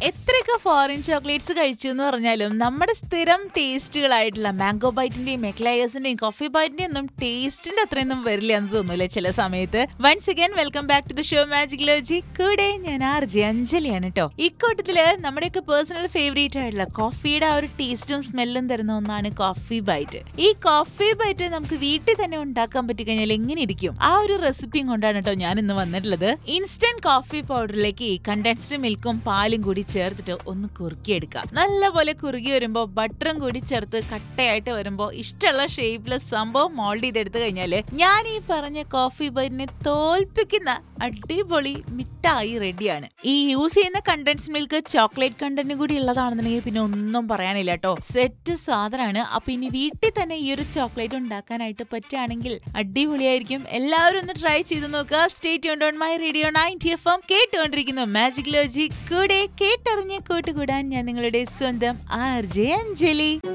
എത്രയൊക്കെ foreign chocolates കഴിച്ചു എന്ന് പറഞ്ഞാലും നമ്മുടെ സ്ഥിരം ടേസ്റ്റുകളായിട്ടുള്ള മാംഗോ ബൈറ്റിന്റെയും മെക്ലയേഴ്സിന്റെയും കോഫി ബൈറ്റിന്റെയും ഒന്നും ടേസ്റ്റിന്റെ അത്രയൊന്നും വരില്ല എന്ന് തോന്നൂലേ ചില സമയത്ത് once again welcome back to the show magic ലോജി കൂടെ ഞാൻ ആർ ജെ അഞ്ജലിയാണ് കേട്ടോ ഇക്കൂട്ടത്തില് നമ്മുടെയൊക്കെ പേഴ്സണൽ ഫേവറേറ്റ് ആയിട്ടുള്ള കോഫിയുടെ ആ ഒരു ടേസ്റ്റും സ്മെല്ലും തരുന്ന ഒന്നാണ് കോഫി ബൈറ്റ് ഈ കോഫി ബൈറ്റ് നമുക്ക് വീട്ടിൽ തന്നെ ഉണ്ടാക്കാൻ പറ്റി കഴിഞ്ഞാൽ എങ്ങനെ ഇരിക്കും ആ ഒരു റെസിപ്പിയും കൊണ്ടാണ് കേട്ടോ ഞാൻ ഇന്ന് വന്നിട്ടുള്ളത് ഇൻസ്റ്റന്റ് കോഫി പൗഡറിലേക്ക് കണ്ടൻസ്ഡ് മിൽക്കും പാലും കൂടി ചേർത്തിട്ട് ഒന്ന് കുറുക്കിയെടുക്കാം നല്ലപോലെ കുറുകി വരുമ്പോൾ ബട്ടറും കൂടി ചേർത്ത് കട്ടയായിട്ട് വരുമ്പോൾ ഇഷ്ടമുള്ള ഷേപ്പില് സംഭവം മോൾഡ് ചെയ്തെടുത്തു കഴിഞ്ഞാല് ഞാൻ ഈ പറഞ്ഞ കോഫി ബൈറ്റിനെ തോൽപ്പിക്കുന്ന അടിപൊളി മിഠായി റെഡിയാണ് ഈ യൂസ് ചെയ്യുന്ന കണ്ടൻസ് മിൽക്ക് ചോക്ലേറ്റ് കണ്ടന്റ് കൂടി ഉള്ളതാണെന്നുണ്ടെങ്കിൽ പിന്നെ ഒന്നും പറയാനില്ല കേട്ടോ സെറ്റ് സാധനമാണ് അപ്പൊ ഇനി വീട്ടിൽ തന്നെ ഈ ഒരു ചോക്ലേറ്റ് ഉണ്ടാക്കാനായിട്ട് പറ്റുകയാണെങ്കിൽ അടിപൊളിയായിരിക്കും എല്ലാവരും ഒന്ന് ട്രൈ ചെയ്ത് നോക്കുക stay on my radio ninety F M കേട്ടുകൊണ്ടിരിക്കുന്നു മാജിക് ലോജി കൂടെ കേട്ടറിഞ്ഞ് കൂട്ടുകൂടാൻ ഞാൻ നിങ്ങളുടെ സ്വന്തം ആർ ജെ അഞ്ജലി